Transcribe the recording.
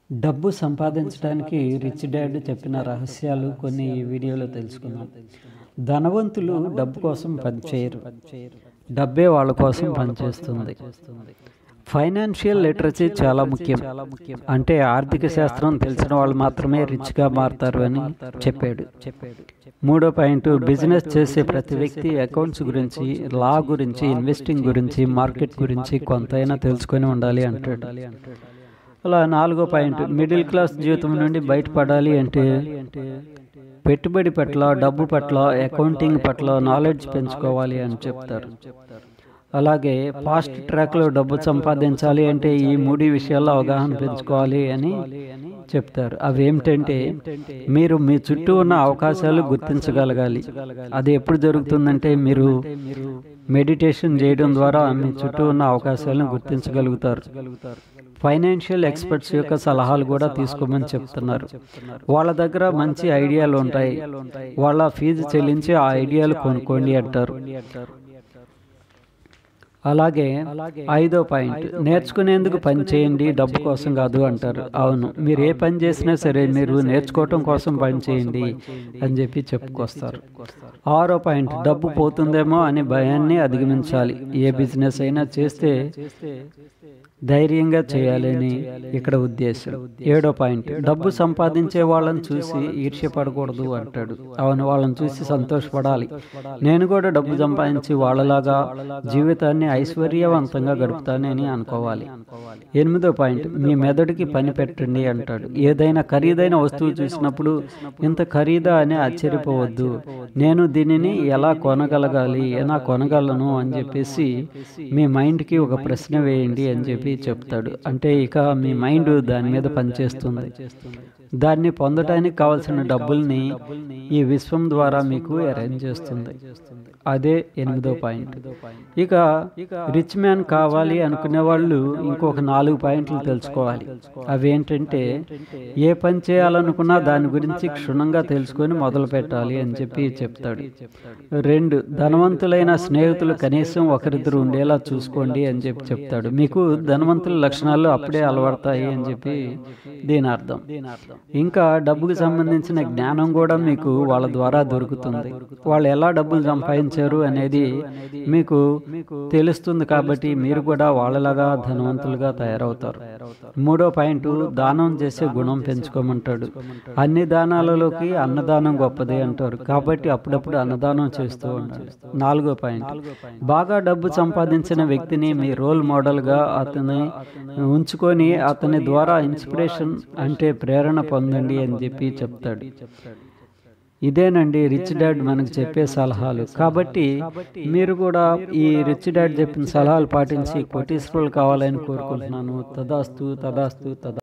డబ్బు సంపాదించడానికి rich dad చెప్పిన రహస్యాలు కొన్ని ఈ వీడియోలో తెలుసుకుందాం ధనవంతులు డబ్బు కోసం పనిచేయరు డబ్బే వాళ్ళ కోసం పనిచేస్తుంది ఫైనాన్షియల్ లిటరసీ చాలా ముఖ్యం అంటే ఆర్థిక శాస్త్రం తెలిసిన వాళ్ళు మాత్రమే రిచ్గా మారుతారు అని చెప్పాడు మూడో పాయింట్ బిజినెస్ చేసే ప్రతి వ్యక్తి అకౌంట్స్ గురించి లా గురించి ఇన్వెస్టింగ్ గురించి మార్కెట్ గురించి కొంతైనా తెలుసుకొని ఉండాలి అంటాడు అలా నాలుగో పాయింట్ మిడిల్ క్లాస్ జీవితం నుండి బయటపడాలి అంటే పెట్టుబడి పట్ల డబ్బు పట్ల అకౌంటింగ్ పట్ల నాలెడ్జ్ పెంచుకోవాలి అని చెప్తారు అలాగే ఫాస్ట్ ట్రాక్లో డబ్బు సంపాదించాలి అంటే ఈ మూడు విషయాల్లో అవగాహన పెంచుకోవాలి అని చెప్తారు అవి ఏమిటంటే మీరు మీ చుట్టూ ఉన్న అవకాశాలు గుర్తించగలగాలి అది ఎప్పుడు జరుగుతుందంటే మీరు మెడిటేషన్ చేయడం ద్వారా మీ చుట్టూ ఉన్న అవకాశాలను గుర్తించగలుగుతారు ఫైనాన్షియల్ ఎక్స్పర్ట్స్ యొక్క సలహాలు కూడా తీసుకోమని చెప్తున్నారు వాళ్ళ దగ్గర మంచి ఐడియాలు ఉంటాయి వాళ్ళ ఫీజు చెల్లించి ఆ ఐడియాలు కొనుక్కోండి అంటారు అలాగే ఐదో పాయింట్ నేర్చుకునేందుకు పని చేయండి డబ్బు కోసం కాదు అంటారు అవును మీరు ఏ పని చేసినా సరే మీరు నేర్చుకోవటం కోసం పని చేయండి అని చెప్పి చెప్పుకొస్తారు ఆరో పాయింట్ డబ్బు పోతుందేమో అనే భయాన్ని అధిగమించాలి ఏ బిజినెస్ అయినా చేస్తే ధైర్యంగా చేయాలని ఇక్కడ ఉద్దేశం ఏడో పాయింట్ డబ్బు సంపాదించే వాళ్ళని చూసి ఈర్ష్యపడకూడదు అంటాడు అవును వాళ్ళని చూసి సంతోషపడాలి నేను కూడా డబ్బు సంపాదించి వాళ్ళలాగా జీవితాన్ని ఐశ్వర్యవంతంగా గడుపుతానని అనుకోవాలి ఎనిమిదో పాయింట్ మీ మెదడుకి పని పెట్టండి అంటాడు ఏదైనా ఖరీదైన వస్తువు చూసినప్పుడు ఇంత ఖరీదా అని ఆశ్చర్యపోవద్దు నేను దీనిని ఎలా కొనగలగాలి ఎలా కొనగలను అని చెప్పేసి మీ మైండ్కి ఒక ప్రశ్న వేయండి అని చెప్పి చెప్తాడు అంటే ఇక మీ మైండ్ దాని మీద పనిచేస్తుంది దాన్ని పొందడానికి కావలసిన డబ్బుల్ని ఈ విశ్వం ద్వారా మీకు అరేంజ్ చేస్తుంది అదే ఎనిమిదో పాయింట్ ఇక రిచ్ మ్యాన్ కావాలి అనుకునే వాళ్ళు ఇంకొక నాలుగు పాయింట్లు తెలుసుకోవాలి అవేంటంటే ఏ పని చేయాలనుకున్నా దాని గురించి క్షుణ్ణంగా తెలుసుకొని మొదలు పెట్టాలి అని చెప్పి చెప్తాడు రెండు ధనవంతులైన స్నేహితులు కనీసం ఒకరిద్దరు ఉండేలా చూసుకోండి అని చెప్పి చెప్తాడు మీకు ధనవంతుల లక్షణాలు అప్పుడే అలవడతాయి అని చెప్పి దీని అర్థం ఇంకా డబ్బుకి సంబంధించిన జ్ఞానం కూడా మీకు వాళ్ళ ద్వారా దొరుకుతుంది వాళ్ళు ఎలా డబ్బులు సంపాదించారు అనేది మీకు తెలుస్తుంది కాబట్టి మీరు కూడా వాళ్ళలాగా ధనవంతులుగా తయారవుతారు మూడో పాయింట్ దానం చేసే గుణం పెంచుకోమంటాడు అన్ని దానాలలోకి అన్నదానం గొప్పది అంటారు కాబట్టి అప్పుడప్పుడు అన్నదానం చేస్తూ ఉండాలి నాలుగో పాయింట్ బాగా డబ్బు సంపాదించిన వ్యక్తిని మీ రోల్ మోడల్గా అతని ఉంచుకొని అతని ద్వారా ఇన్స్పిరేషన్ అంటే ప్రేరణ పొందండి అని చెప్పి చెప్తాడు ఇదేనండి రిచ్ డాడ్ మనకు చెప్పే సలహాలు కాబట్టి మీరు కూడా ఈ రిచ్ డాడ్ చెప్పిన సలహాలు పాటించి కోటీశ్వరులు కావాలని కోరుకుంటున్నాను తదాస్తు తదాస్తు తదా